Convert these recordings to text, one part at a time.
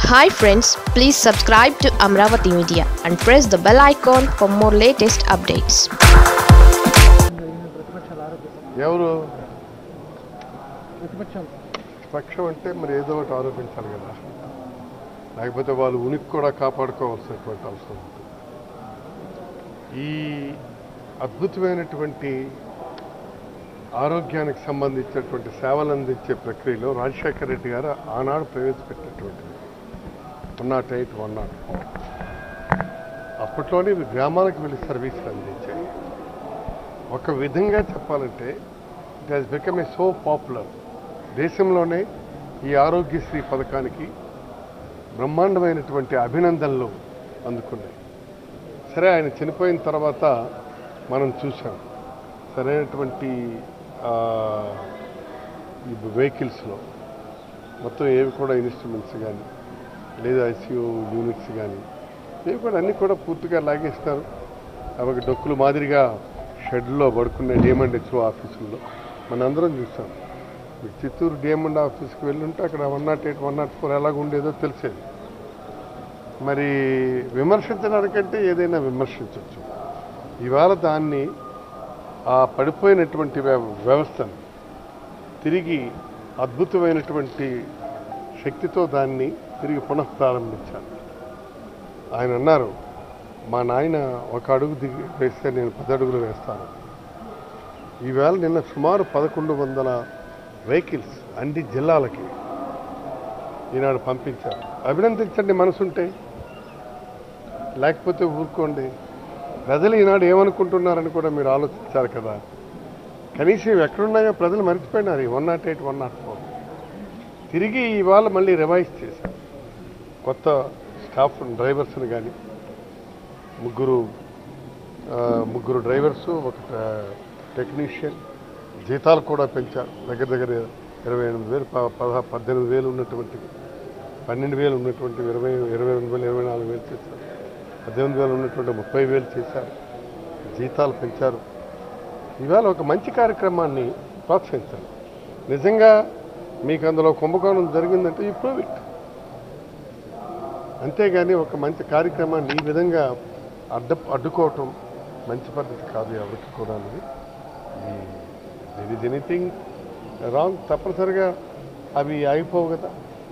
Hi friends please subscribe to Amaravati media and press the bell icon for more latest updates ఎవరు ప్రతిపక్షాలు పక్షం అంటే మరి ఏదో ఒకటి ఆరోపించాలి కదా లేకపోతే వాళ్ళు ఉనికి కూడా కాపాడుకోవాల్సినటువంటి అవసరం ఉంది ఈ అద్భుతమైనటువంటి ఆరోగ్యానికి సంబంధించినటువంటి సేవలు అందించే ప్రక్రియలో రాజశేఖర రెడ్డి గారు ఆనాడు ప్రవేశపెట్టినటువంటిది one not eight one not four అప్పట్లోనే ఇవి గ్రామాలకు వెళ్ళి సర్వీసులు అందించాయి ఒక విధంగా చెప్పాలంటే it has become a so popular దేశంలోనే ఈ ఆరోగ్యశ్రీ పథకానికి బ్రహ్మాండమైనటువంటి అభినందనలు అందుకున్నాయి సరే ఆయన చనిపోయిన తర్వాత మనం చూసాం సరైనటువంటి ఆ, ఈ వెహికల్స్లో మొత్తం ఏవి కూడా ఇన్స్ట్రుమెంట్స్ కానీ లేదా ఐసీయూ యూనిట్స్ కానీ ఇవి కూడా అన్నీ కూడా పూర్తిగా లాగేస్తారు అవి డొక్కులు మాదిరిగా షెడ్లో పడుకునే డిఎండ్ హెచ్ఓ ఆఫీసుల్లో మనందరం చూసాం మీకు చిత్తూరు డిఎండ్ ఆఫీస్కి వెళ్ళుంటే అక్కడ one not eight one not four ఎలాగ ఉండేదో తెలిసేది మరి విమర్శించడానికంటే ఏదైనా విమర్శించవచ్చు ఇవాళ దాన్ని ఆ పడిపోయినటువంటి వ్యవ- వ్యవస్థను తిరిగి అద్భుతమైనటువంటి శక్తితో దాన్ని తిరిగి పునః ప్రారంభించాను ఆయన అన్నారు మా నాయన ఒక అడుగు దిగి వేస్తే నేను పది అడుగులు వేస్తాను ఈవేళ నిన్న సుమారు పదకొండు వందల వెహికల్స్ అన్ని జిల్లాలకి ఈనాడు పంపించారు అభినందించండి మనసుంటే లేకపోతే ఊరుకోండి ప్రజలు ఈనాడు ఏమనుకుంటున్నారని కూడా మీరు ఆలోచించారు కదా కనీసం ఇవి ఎక్కడున్నాయో ప్రజలు మర్చిపోయినారు ఈ one not eight one not four తిరిగి ఇవాళ మళ్ళీ రివైజ్ చేశారు కొత్త స్టాఫ్ డ్రైవర్స్ని కానీ ముగ్గురు ఆ, ముగ్గురు డ్రైవర్సు ఒక టెక్నీషియన్ జీతాలు కూడా పెంచారు దగ్గర దగ్గర ఇరవై ఎనిమిది వేలు ప- పదహా పద్దెనిమిది వేలు ఉన్నటువంటి పన్నెండు వేలు ఉన్నటువంటి ఇరవై ఇరవై ఎనిమిది వేలు ఇరవై నాలుగు వేలు చేశారు పద్దెనిమిది వేలు ఉన్నటువంటి ముప్పై వేలు చేశారు జీతాలు పెంచారు ఇవాళ ఒక మంచి కార్యక్రమాన్ని ప్రోత్సహించాలి నిజంగా మీకు అందులో కుంభకోణం జరిగిందంటే ఈ ప్రూవ్ ఇట్ అంతేగాని ఒక మంచి కార్యక్రమాన్ని ఈ విధంగా అడ్డ అడ్డుకోవటం మంచి పద్ధతి కాదు ఎవరికి కూడా అనేది దెర్ ఇస్ ఎనీథింగ్ రాంగ్ తప్పనిసరిగా అవి ఆగిపోవు కదా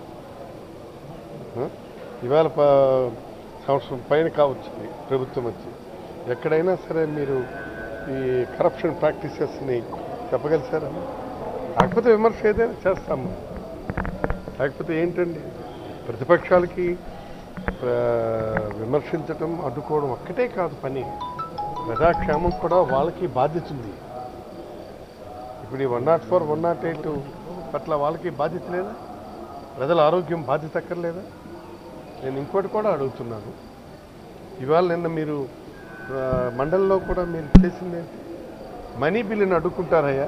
ఆ? ఇవాళ ప- సంవత్సరం పైన కావచ్చు ఇది ప్రభుత్వం వచ్చి ఎక్కడైనా సరే మీరు ఈ కరప్షన్ ప్రాక్టీసెస్ని చెప్పగలిసారా కాకపోతే విమర్శ ఏదైనా చేస్తాము లేకపోతే ఏంటండి ప్రతిపక్షాలకి ఆ, విమర్శించటం అడ్డుకోవడం ఒక్కటే కాదు పని ప్రజాక్షేమం కూడా వాళ్ళకి బాధ్యత ఉంది ఇప్పుడు ఈ one not four one not eight పట్ల వాళ్ళకి బాధ్యత లేదా ప్రజల ఆరోగ్యం బాధ్యత అక్కర్లేదా నేను ఇంకోటి కూడా అడుగుతున్నాను ఇవాళ నిన్న మీరు ఆ, మండలంలో కూడా మీరు చేసింది ఏంటి మనీ బిల్లుని అడ్డుకుంటారయ్యా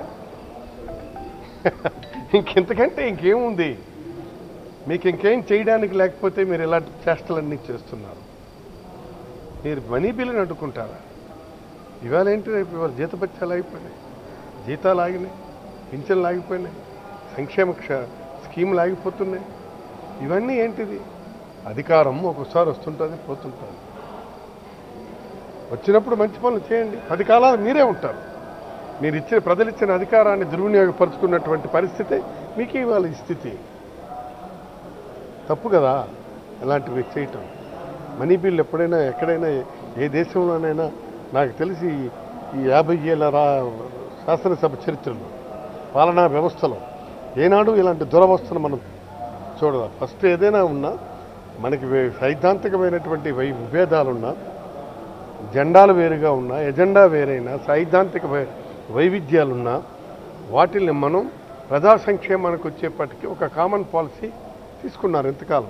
ఇంకెంతకంటే ఇంకేముంది మీకు ఇంకేం చేయడానికి లేకపోతే మీరు ఇలాంటి చేష్టలన్నీ చేస్తున్నారు మీరు మనీ బిల్లుని అడ్డుకుంటారా ఇవాళ ఏంటి రేపు ఇవాళ జీతపత్యాలు అయిపోయినాయి జీతాలు ఆగినాయి పింఛన్లు ఆగిపోయినాయి సంక్షేమ క్ష- స్కీములు ఆగిపోతున్నాయి ఇవన్నీ ఏంటిది అధికారం ఒక్కోసారి వస్తుంటుంది పోతుంటుంది వచ్చినప్పుడు మంచి పనులు చేయండి పది కాలాలు మీరే ఉంటారు మీరు ఇచ్చిన ప్రజలు ఇచ్చిన అధికారాన్ని దుర్వినియోగపరుచుకున్నటువంటి పరిస్థితి మీకు ఇవాళ ఈ స్థితి తప్పు కదా ఇలాంటివి చేయటం మనీ బిల్ ఎప్పుడైనా ఎక్కడైనా ఏ దేశంలోనైనా నాకు తెలిసి ఈ యాభై ఏళ్ళ రా శాసనసభ చరిత్రలో పాలనా వ్యవస్థలో ఏనాడు ఇలాంటి దురవస్థను మనం చూడాలి ఫస్ట్ ఏదైనా ఉన్నా మనకి వే- సైద్ధాంతికమైనటువంటి వై విభేదాలున్నా జెండాలు వేరుగా ఉన్నా ఎజెండా వేరైనా సైద్ధాంతిక వై- వైవిధ్యాలున్నా వాటిని మనం ప్రజా సంక్షేమానికి వచ్చేప్పటికీ ఒక కామన్ పాలసీ తీసుకున్నారు ఎంతకాలం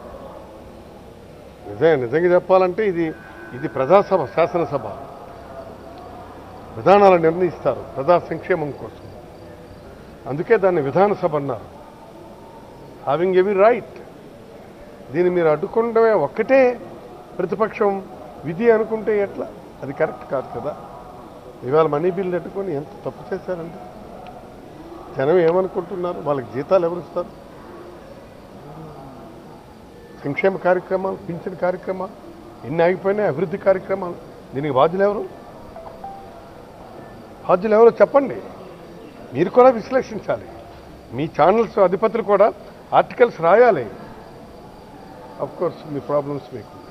నిజంగా నిజంగా చెప్పాలంటే ఇది ఇది ప్రజాసభ శాసనసభ విధానాలు నిర్ణయిస్తారు ప్రజా సంక్షేమం కోసం అందుకే దాన్ని విధానసభ అన్నారు హావింగ్ ఎవి రైట్ దీన్ని మీరు అడ్డుకుండమే ఒక్కటే ప్రతిపక్షం విధి అనుకుంటే ఎట్లా అది కరెక్ట్ కాదు కదా ఇవాళ మనీ బిల్ పెట్టుకొని ఎంత తప్పు చేశారండి జనం ఏమనుకుంటున్నారు వాళ్ళకి జీతాలు ఎవరు ఇస్తారు సంక్షేమ కార్యక్రమాలు పింఛన్ కార్యక్రమాలు ఎన్ని ఆగిపోయినాయి అభివృద్ధి కార్యక్రమాలు దీనికి బాధ్యులు ఎవరు బాధ్యులు ఎవరో చెప్పండి మీరు కూడా విశ్లేషించాలి మీ ఛానల్స్ అధిపతులు కూడా ఆర్టికల్స్ రాయాలి అఫ్ కోర్స్ మీ ప్రాబ్లమ్స్ మీకు